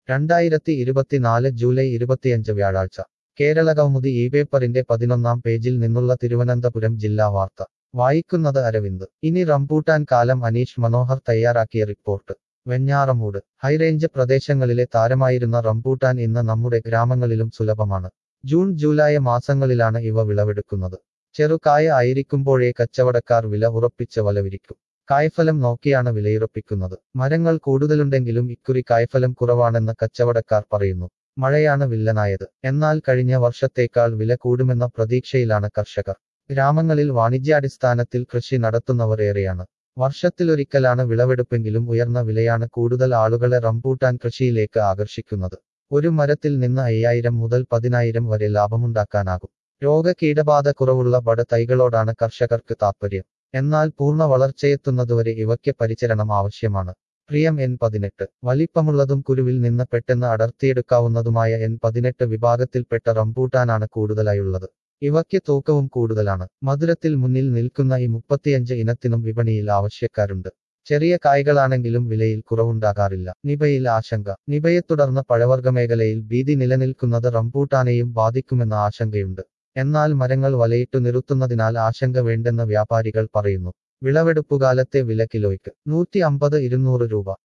രണ്ടായിരത്തി ഇരുപത്തിനാല് ജൂലൈ ഇരുപത്തിയഞ്ച് വ്യാഴാഴ്ച കേരള കൗമുദി ഈ പേപ്പറിന്റെ പതിനൊന്നാം പേജിൽ നിന്നുള്ള തിരുവനന്തപുരം ജില്ലാ വാർത്ത വായിക്കുന്നത് അരവിന്ദ് ഇനി റംബൂട്ടാൻ കാലം അനീഷ് മനോഹർ തയ്യാറാക്കിയ റിപ്പോർട്ട് വെഞ്ഞാറമൂട് ഹൈറേഞ്ച് പ്രദേശങ്ങളിലെ താരമായിരുന്ന റംബൂട്ടാൻ ഇന്ന് നമ്മുടെ ഗ്രാമങ്ങളിലും സുലഭമാണ് ജൂൺ ജൂലൈ മാസങ്ങളിലാണ് ഇവ വിളവെടുക്കുന്നത് ചെറുകായ ആയിരിക്കുമ്പോഴേ കച്ചവടക്കാർ വില ഉറപ്പിച്ച് വലവിരിക്കും കായ്ഫലം നോക്കിയാണ് വിലയുറപ്പിക്കുന്നത് മരങ്ങൾ കൂടുതലുണ്ടെങ്കിലും ഇക്കുറി കായ്ഫലം കുറവാണെന്ന് കച്ചവടക്കാർ പറയുന്നു മഴയാണ് വില്ലനായത് എന്നാൽ കഴിഞ്ഞ വർഷത്തേക്കാൾ വില കൂടുമെന്ന പ്രതീക്ഷയിലാണ് കർഷകർ ഗ്രാമങ്ങളിൽ വാണിജ്യാടിസ്ഥാനത്തിൽ കൃഷി നടത്തുന്നവർ ഏറെയാണ് വർഷത്തിലൊരിക്കലാണ് വിളവെടുപ്പെങ്കിലും ഉയർന്ന വിലയാണ് കൂടുതൽ ആളുകളെ റംബൂട്ടാൻ കൃഷിയിലേക്ക് ആകർഷിക്കുന്നത് ഒരു മരത്തിൽ നിന്ന് അയ്യായിരം മുതൽ പതിനായിരം വരെ ലാഭമുണ്ടാക്കാനാകും രോഗ കീടബാധ കുറവുള്ള ബട തൈകളോടാണ് കർഷകർക്ക് താൽപ്പര്യം എന്നാൽ പൂർണ്ണ വളർച്ചയെത്തുന്നതുവരെ ഇവയ്ക്ക് പരിചരണം ആവശ്യമാണ് പ്രിയം എൻ പതിനെട്ട് വലിപ്പമുള്ളതും കുരുവിൽ നിന്ന് പെട്ടെന്ന് അടർത്തിയെടുക്കാവുന്നതുമായ എൻ പതിനെട്ട് വിഭാഗത്തിൽപ്പെട്ട റംബൂട്ടാനാണ് കൂടുതലായുള്ളത് ഇവയ്ക്ക് തൂക്കവും കൂടുതലാണ് മധുരത്തിൽ മുന്നിൽ നിൽക്കുന്ന ഈ മുപ്പത്തിയഞ്ച് ഇനത്തിനും വിപണിയിൽ ആവശ്യക്കാരുണ്ട് ചെറിയ കായ്കളാണെങ്കിലും വിലയിൽ കുറവുണ്ടാകാറില്ല നിപയിൽ ആശങ്ക നിപയെ തുടർന്ന് പഴവർഗ മേഖലയിൽ ഭീതി നിലനിൽക്കുന്നത് റംബൂട്ടാനെയും ബാധിക്കുമെന്ന ആശങ്കയുണ്ട് എന്നാൽ മരങ്ങൾ വലയിട്ടു നിർത്തുന്നതിനാൽ ആശങ്ക വേണ്ടെന്ന് വ്യാപാരികൾ പറയുന്നു വിളവെടുപ്പുകാലത്തെ വില കിലോയ്ക്ക് നൂറ്റി അമ്പത് ഇരുന്നൂറ് രൂപ